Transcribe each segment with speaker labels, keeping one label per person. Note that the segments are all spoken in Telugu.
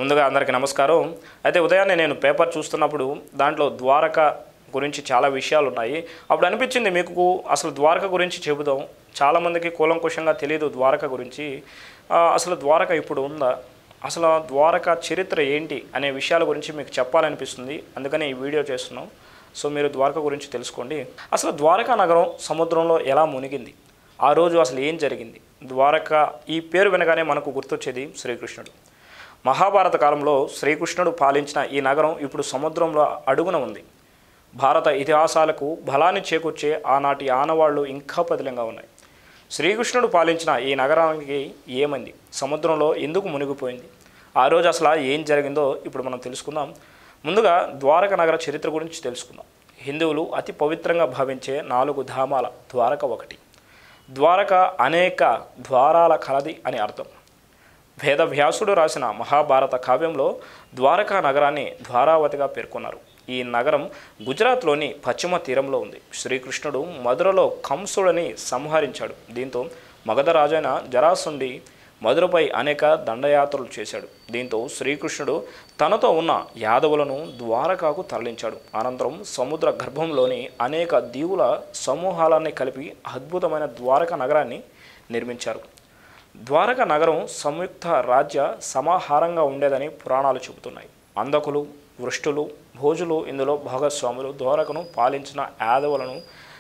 Speaker 1: ముందుగా అందరికీ నమస్కారం అయితే ఉదయాన్నే నేను పేపర్ చూస్తున్నప్పుడు దాంట్లో ద్వారక గురించి చాలా విషయాలు ఉన్నాయి అప్పుడు అనిపించింది మీకు అసలు ద్వారక గురించి చెబుదాం చాలామందికి కూలంకుషంగా తెలియదు ద్వారక గురించి ఆ, అసలు ద్వారక ఇప్పుడు ఉందా అసలు ఆ ద్వారక చరిత్ర ఏంటి అనే విషయాల గురించి మీకు చెప్పాలనిపిస్తుంది అందుకని ఈ వీడియో చేస్తున్నాం సో మీరు ద్వారక గురించి తెలుసుకోండి అసలు ద్వారకా నగరం సముద్రంలో ఎలా మునిగింది ఆ రోజు అసలు ఏం జరిగింది ద్వారక ఈ పేరు వినగానే మనకు గుర్తొచ్చేది శ్రీకృష్ణుడు మహాభారత కాలంలో శ్రీకృష్ణుడు పాలించిన ఈ నగరం ఇప్పుడు సముద్రంలో అడుగున ఉంది భారత ఇతిహాసాలకు బలాన్ని చేకూర్చే ఆనాటి ఆనవాళ్లు ఇంకా పదిలంగా ఉన్నాయి శ్రీకృష్ణుడు పాలించిన ఈ నగరానికి ఏమైంది సముద్రంలో ఎందుకు మునిగిపోయింది ఆ రోజు అసలు ఏం జరిగిందో ఇప్పుడు మనం తెలుసుకుందాం ముందుగా ద్వారక నగర చరిత్ర గురించి తెలుసుకుందాం హిందువులు అతి పవిత్రంగా భావించే నాలుగు ధామాల ద్వారక ఒకటి ద్వారక అనేక ద్వారాల కలది అని అర్థం వేదవ్యాసుడు రాసిన మహాభారత కావ్యంలో ద్వారకా నగరాన్ని ద్వారావతిగా పేర్కొన్నారు ఈ నగరం గుజరాత్లోని పశ్చిమ తీరంలో ఉంది శ్రీకృష్ణుడు మధురలో కంసుడని సంహరించాడు దీంతో మగధ రాజైన జరాసుండి మధురపై అనేక దండయాత్రలు చేశాడు దీంతో శ్రీకృష్ణుడు తనతో ఉన్న యాదవులను ద్వారకాకు తరలించాడు అనంతరం సముద్ర గర్భంలోని అనేక దీవుల సమూహాలన్నీ కలిపి అద్భుతమైన ద్వారక నగరాన్ని నిర్మించారు ద్వారక నగరం సంయుక్త రాజ్య సమాహారంగా ఉండేదని పురాణాలు చెబుతున్నాయి అందకులు వృష్టులు భోజులు ఇందులో భాగస్వాములు ద్వారకను పాలించిన యాదవులను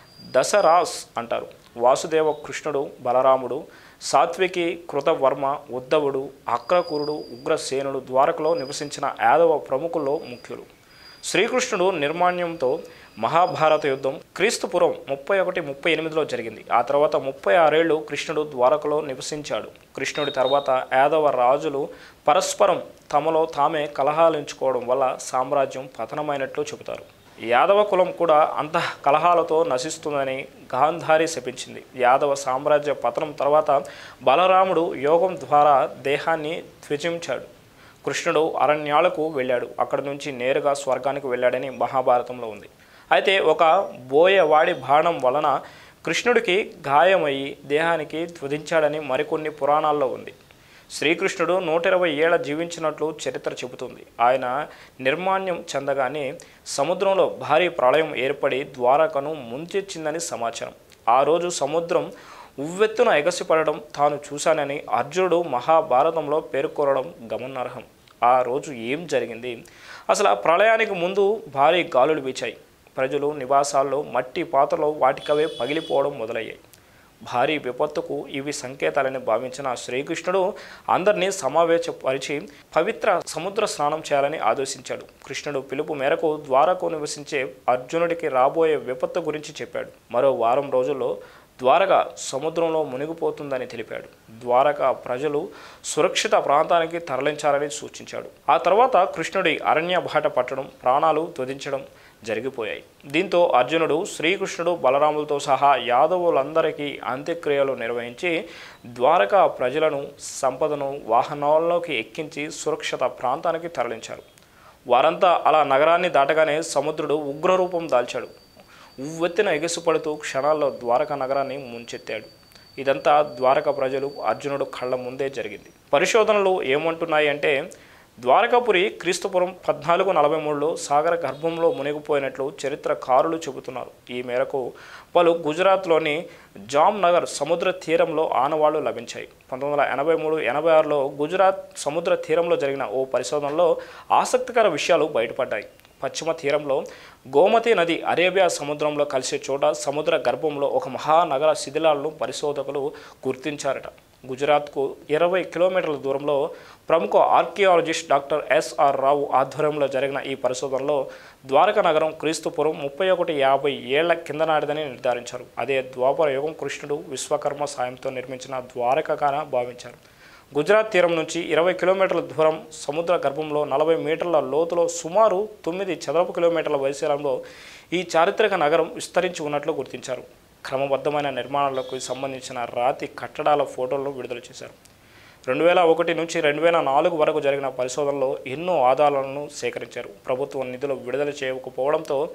Speaker 1: దశరాస్ అంటారు వాసుదేవ కృష్ణుడు బలరాముడు సాత్వికి కృతవర్మ ఉద్ధవుడు అక్రకూరుడు ఉగ్రసేనుడు ద్వారకలో నివసించిన యాదవ ప్రముఖుల్లో ముఖ్యులు శ్రీకృష్ణుడు నిర్మాణ్యంతో మహాభారత యుద్ధం క్రీస్తుపురం ముప్పై ఒకటి ముప్పై ఎనిమిదిలో జరిగింది ఆ తర్వాత ముప్పై ఆరేళ్లు కృష్ణుడు ద్వారకలో నివసించాడు కృష్ణుడి తర్వాత యాదవ రాజులు పరస్పరం తమలో తామే కలహాలించుకోవడం వల్ల సామ్రాజ్యం పతనమైనట్లు చెబుతారు యాదవ కులం కూడా అంత కలహాలతో నశిస్తుందని గాంధారి శపించింది యాదవ సామ్రాజ్య పతనం తర్వాత బలరాముడు యోగం ద్వారా దేహాన్ని త్యజించాడు కృష్ణుడు అరణ్యాలకు వెళ్ళాడు అక్కడి నుంచి నేరుగా స్వర్గానికి వెళ్ళాడని మహాభారతంలో ఉంది అయితే ఒక బోయవాడి బాణం వలన కృష్ణుడికి గాయమయ్యి దేహానికి త్వదించాడని మరికొన్ని పురాణాల్లో ఉంది శ్రీకృష్ణుడు నూట ఇరవై ఏళ్ళ జీవించినట్లు చరిత్ర చెబుతుంది ఆయన నిర్మాణ్యం చెందగానే సముద్రంలో భారీ ప్రళయం ఏర్పడి ద్వారకను ముంచెచ్చిందని సమాచారం ఆ రోజు సముద్రం ఉవ్వెత్తున ఎగసిపడడం తాను చూశానని అర్జునుడు మహాభారతంలో పేర్కొనడం గమనార్హం ఆ రోజు ఏం జరిగింది అసలు ఆ ప్రళయానికి ముందు భారీ గాలులు వీచాయి ప్రజలు నివాసాల్లో మట్టి పాత్రలు వాటికవే పగిలిపోవడం మొదలయ్యాయి భారీ విపత్తుకు ఇవి సంకేతాలని భావించిన శ్రీకృష్ణుడు అందరినీ సమావేశపరిచి పవిత్ర సముద్ర స్నానం చేయాలని ఆదేశించాడు కృష్ణుడు పిలుపు మేరకు ద్వారకు నివసించే అర్జునుడికి రాబోయే విపత్తు గురించి చెప్పాడు మరో వారం రోజుల్లో ద్వారక సముద్రంలో మునిగిపోతుందని తెలిపాడు ద్వారక ప్రజలు సురక్షిత ప్రాంతానికి తరలించాలని సూచించాడు ఆ తర్వాత కృష్ణుడి అరణ్య బాట పట్టడం ప్రాణాలు త్వదించడం జరిగిపోయాయి దీంతో అర్జునుడు శ్రీకృష్ణుడు బలరాములతో సహా యాదవులందరికీ అంత్యక్రియలు నిర్వహించి ద్వారకా ప్రజలను సంపదను వాహనాల్లోకి ఎక్కించి సురక్షిత ప్రాంతానికి తరలించారు వారంతా అలా నగరాన్ని దాటగానే సముద్రుడు ఉగ్రరూపం దాల్చాడు ఉవ్వెత్తిన ఎగిసిపడుతూ క్షణాల్లో ద్వారకా నగరాన్ని ముంచెత్తాడు ఇదంతా ద్వారక ప్రజలు అర్జునుడు కళ్ళ ముందే జరిగింది పరిశోధనలు ఏమంటున్నాయి అంటే ద్వారకాపురి క్రీస్తుపురం పద్నాలుగు నలభై మూడులో సాగర గర్భంలో మునిగిపోయినట్లు చరిత్రకారులు చెబుతున్నారు ఈ మేరకు పలు గుజరాత్లోని జామ్నగర్ సముద్ర తీరంలో ఆనవాళ్లు లభించాయి పంతొమ్మిది వందల ఎనభై మూడు ఎనభై ఆరులో గుజరాత్ సముద్ర తీరంలో జరిగిన ఓ పరిశోధనలో ఆసక్తికర విషయాలు బయటపడ్డాయి పశ్చిమ తీరంలో గోమతి నది అరేబియా సముద్రంలో కలిసే చోట సముద్ర గర్భంలో ఒక మహానగర శిథిలాలను పరిశోధకులు గుర్తించారట గుజరాత్కు ఇరవై కిలోమీటర్ల దూరంలో ప్రముఖ ఆర్కియాలజిస్ట్ డాక్టర్ ఎస్ఆర్ రావు ఆధ్వర్యంలో జరిగిన ఈ పరిశోధనలో ద్వారక నగరం క్రీస్తుపురం ముప్పై ఒకటి యాభై ఏళ్ల కింద నాటిదని నిర్ధారించారు అదే ద్వాపర యుగం కృష్ణుడు విశ్వకర్మ సాయంతో నిర్మించిన ద్వారకగా భావించారు గుజరాత్ తీరం నుంచి ఇరవై కిలోమీటర్ల దూరం సముద్ర గర్భంలో నలభై మీటర్ల లోతులో సుమారు తొమ్మిది చదరపు కిలోమీటర్ల వైశాల్యంలో ఈ చారిత్రక నగరం విస్తరించి ఉన్నట్లు గుర్తించారు క్రమబద్ధమైన నిర్మాణాలకు సంబంధించిన రాతి కట్టడాల ఫోటోలను విడుదల చేశారు రెండు వేల ఒకటి నుంచి రెండు వేల నాలుగు వరకు జరిగిన పరిశోధనలో ఎన్నో ఆధారాలను సేకరించారు ప్రభుత్వం నిధులు విడుదల చేయకపోవడంతో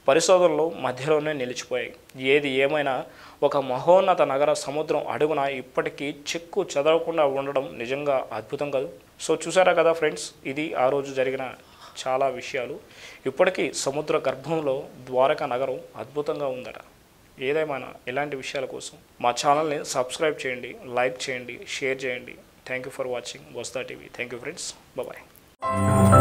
Speaker 1: పరిశోధనలు మధ్యలోనే నిలిచిపోయాయి ఏది ఏమైనా ఒక మహోన్నత నగర సముద్రం అడుగున ఇప్పటికీ చెక్కు చెదరకుండా ఉండడం నిజంగా అద్భుతం కాదు సో చూసారా కదా ఫ్రెండ్స్ ఇది ఆ రోజు జరిగిన చాలా విషయాలు ఇప్పటికీ సముద్ర గర్భంలో ద్వారకా నగరం అద్భుతంగా ఉందట ఏదేమైనా ఇలాంటి విషయాల కోసం మా ఛానల్ని సబ్స్క్రైబ్ చేయండి లైక్ చేయండి షేర్ చేయండి థ్యాంక్ యూ ఫర్ వాచింగ్ వస్తా TV thank you friends bye